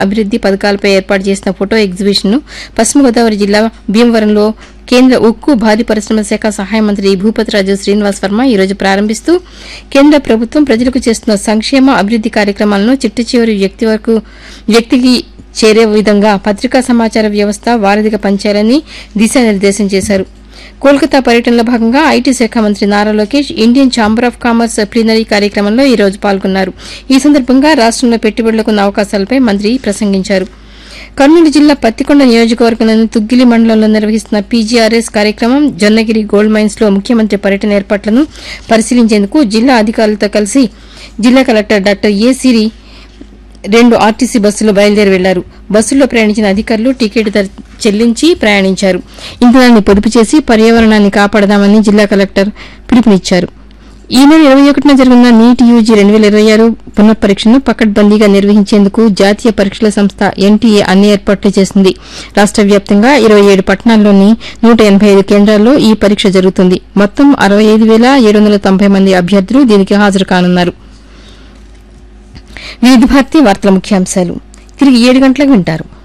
అభివృద్ది పథకాలపై ఏర్పాటు చేసిన ఫోటో ఎగ్జిబిషన్ ను పశ్చిమ గోదావరి జిల్లా భీమవరంలో కేంద్ర ఉక్కు భారీ పరిశ్రమల శాఖ సహాయ మంత్రి భూపతిరాజు శ్రీనివాస్ వర్మ ఈ రోజు ప్రారంభిస్తూ కేంద్ర ప్రభుత్వం ప్రజలకు చేస్తున్న సంక్షేమ అభివృద్ది కార్యక్రమాలను చిట్ట చివరి వ్యక్తి వరకు వ్యక్తికి చేరే విధంగా పత్రికా సమాచార వ్యవస్థ వారధిగా పనిచేయాలని దిశానిర్దేశం చేశారు కోల్కతా పర్యటనలో భాగంగా ఐటీ శాఖ మంత్రి Nara Lokesh Indian Chamber of Commerce plenary కార్యక్రమంలో ఈ రోజు పాల్గొన్నారు ఈ సందర్భంగా రాష్టంలో పెట్టుబడులకు ఉన్న అవకాశాలపై మంత్రి ప్రసంగించారు కర్నూలు జిల్లా పత్తికొండ నియోజకవర్గంలోని తుగ్గిలి మండలంలో నిర్వహిస్తున్న పీజీఆర్ఎస్ కార్యక్రమం జొన్నగిరి గోల్డ్ మైన్స్ లో ముఖ్యమంత్రి పర్యటన ఏర్పాట్లను పరిశీలించేందుకు జిల్లా అధికారులతో కలిసి జిల్లా కలెక్టర్ డాక్టర్ ఏ సిరి రెండు ఆర్టీసీ బస్సులు బయలుదేరి వెళ్లారు బస్సుల్లో ప్రయాణించిన అధికారులు టికెట్ ధర చెల్లించి ప్రయాణించారు ఇంధనాన్ని పొదుపు చేసి పర్యావరణాన్ని కాపాడదామని జిల్లా కలెక్టర్ పిలుపునిచ్చారు ఈ నెల ఇరవై ఒకటిన జరగనున్న నీట్ యూజీ రెండు వేల ఇరవై ఆరు పునఃపరీక్షను పకడ్బందీగా నిర్వహించేందుకు జాతీయ పరీక్షల సంస్థ ఎన్టీఏ అన్ని ఏర్పాట్లు చేసింది రాష్ట వ్యాప్తంగా ఇరవై ఏడు పట్టణాల్లోని నూట ఎనబై ఐదు కేంద్రాల్లో ఈ పరీక్ష జరుగుతుంది మొత్తం అరవై ఐదు వేల ఏడు వందల తొంభై మంది అభ్యర్థులు దీనికి హాజరు కానున్నారు వివిధ భారతి వార్తల ముఖ్యాంశాలు తిరిగి ఏడు గంటలకు వింటారు